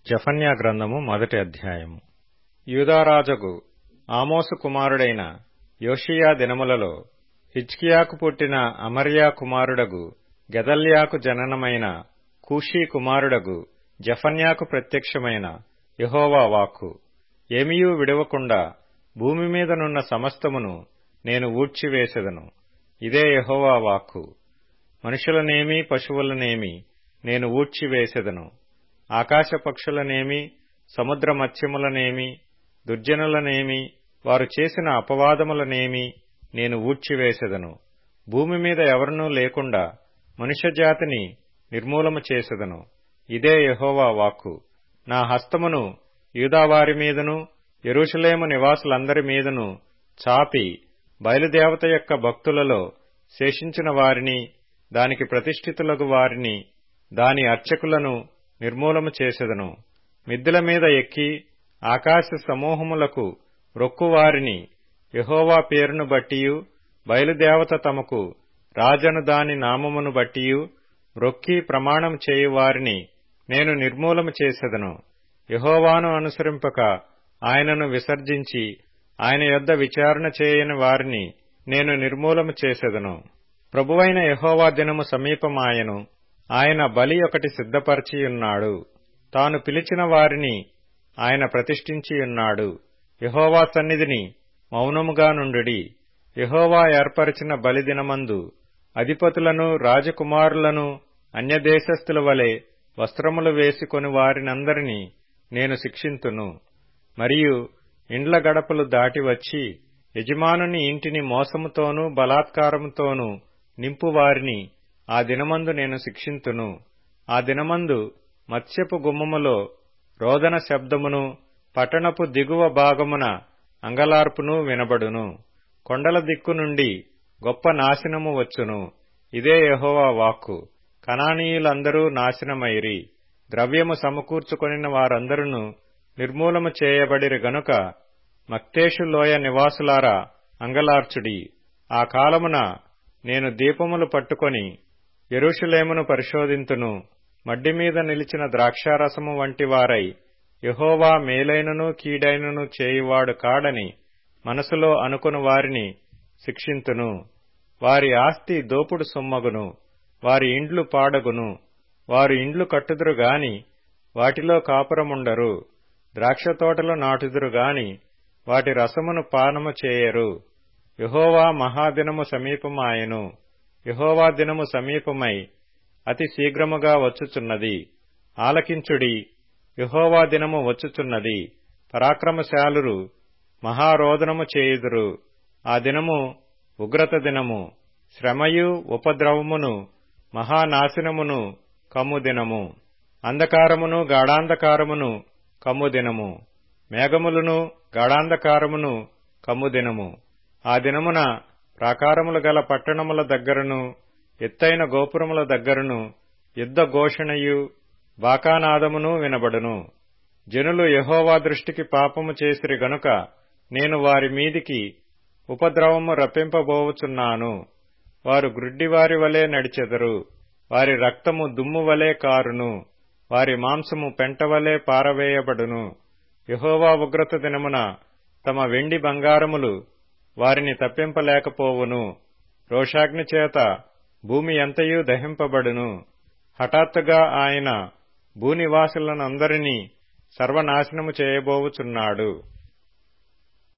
జఫన్యా గ్రంథము మొదటి అధ్యాయము యూదారాజగు ఆమోసు కుమారుడైన యోషియా దినములలో హిజ్కియాకు పుట్టిన అమర్యా కుమారుడగు గెదల్యాకు జననమైన కూషీ కుమారుడగు జఫన్యాకు ప్రత్యక్షమైన యహోవా వాక్కు ఏమియూ విడవకుండా భూమి మీదనున్న సమస్తమును నేను ఊడ్చివేసెదను ఇదే యహోవా వాక్కు మనుషులనేమి పశువులనేమి నేను ఊడ్చివేసెదను ఆకాశ పక్షులనేమి సముద్ర మత్స్యములనేమి దుర్జనులనేమి వారు చేసిన అపవాదములనేమి నేను ఊడ్చివేసెదను భూమి మీద ఎవరినూ లేకుండా మనుష్యజాతిని నిర్మూలము చేసెదను ఇదే యహోవా వాక్కు నా హస్తమును యూదావారి మీదను యెరూషలేము నివాసులందరి మీదను చాపి బయలుదేవత యొక్క భక్తులలో శేషించిన వారిని దానికి ప్రతిష్ఠితులగు వారిని దాని అర్చకులను నిర్మూలము చేసెదను మిద్దెల మీద ఎక్కి ఆకాశ సమూహములకు రొక్కువారిని యహోవా పేరును బట్టియు బయలుదేవత తమకు రాజను దాని నామమును బట్టియు రొక్కి ప్రమాణం చేయువారిని నేను నిర్మూలము చేసెదను యహోవాను అనుసరింపక ఆయనను విసర్జించి ఆయన యొద్ద విచారణ చేయని వారిని నేను నిర్మూలము చేసెదను ప్రభువైన యహోవా దినము సమీపమాయను ఆయన బలి ఒకటి సిద్ధపరచియున్నాడు తాను పిలిచిన వారిని ఆయన ప్రతిష్ఠించియున్నాడు యహోవా సన్నిధిని మౌనముగా నుండుడి యహోవా ఏర్పరిచిన బలి దినమందు అధిపతులను రాజకుమారులను అన్యదేశస్థుల వలె వస్త్రములు వేసుకొని వారినందరినీ నేను శిక్షింతును మరియు ఇండ్ల గడపలు దాటి వచ్చి యజమానుని ఇంటిని మోసముతోనూ బలాత్కారముతోనూ నింపువారిని ఆ దినమందు నేను శిక్షింతును ఆ దినమందు మత్స్యపు గుమ్మములో రోదన శబ్దమును పట్టణపు దిగువ భాగమున అంగలార్పును వినబడును కొండల దిక్కు నుండి గొప్ప నాశనము వచ్చును ఇదే యహోవా వాక్కు కణానీయులందరూ నాశనమైరి ద్రవ్యము సమకూర్చుకొనిన వారందరూ నిర్మూలము చేయబడిరి గనుక మక్తేషు లోయ నివాసులారా అంగలార్చుడి ఆ కాలమున నేను దీపములు పట్టుకొని ఎరుషులేమును పరిశోధింతును మడ్డి మీద నిలిచిన ద్రాక్షారసము వంటి వారై యహోవా మేలైనను కీడైనను చేయువాడు కాడని మనసులో అనుకుని వారిని శిక్షింతును వారి ఆస్తి దోపుడు సొమ్మగును వారి ఇండ్లు పాడగును వారు ఇండ్లు కట్టుదురు గాని వాటిలో కాపురముండరు ద్రాక్ష తోటలు నాటుదురు గాని వాటి రసమును పానము చేయరు యహోవా మహాదినము సమీపమాయెను యహోవా దినము సమీపమై అతి శీఘ్రముగా వచ్చుచున్నది ఆలకించుడి యహోవా దినము వచ్చుచున్నది పరాక్రమశాలురు మహారోదనము చేయుదురు ఆ దినము ఉగ్రత దినము శ్రమయు ఉపద్రవమును మహానాశనమును కమ్ము దినము అంధకారమును గాఢాంధకారమును కమ్ము దినము మేఘములను గాఢాంధకారమును కమ్ము దినము ఆ దినమున ప్రాకారములు గల పట్టణముల దగ్గరను ఎత్తైన గోపురముల దగ్గరను యుద్ధ ఘోషణయు బాకానాదమును వినబడును జనులు యహోవా దృష్టికి పాపము చేసిరి గనుక నేను వారి మీదికి ఉపద్రవము రప్పింపబోవుచున్నాను వారు గ్రుడ్డివారి వలె నడిచెదరు వారి రక్తము దుమ్ము వలె కారును వారి మాంసము పెంటవలే పారవేయబడును యహోవా ఉగ్రత దినమున తమ వెండి బంగారములు వారిని తప్పింపలేకపోవును రోషాగ్ని చేత భూమి ఎంతయూ దహింపబడును హఠాత్తుగా ఆయన భూనివాసులనందరినీ సర్వనాశనము చేయబోవుచున్నాడు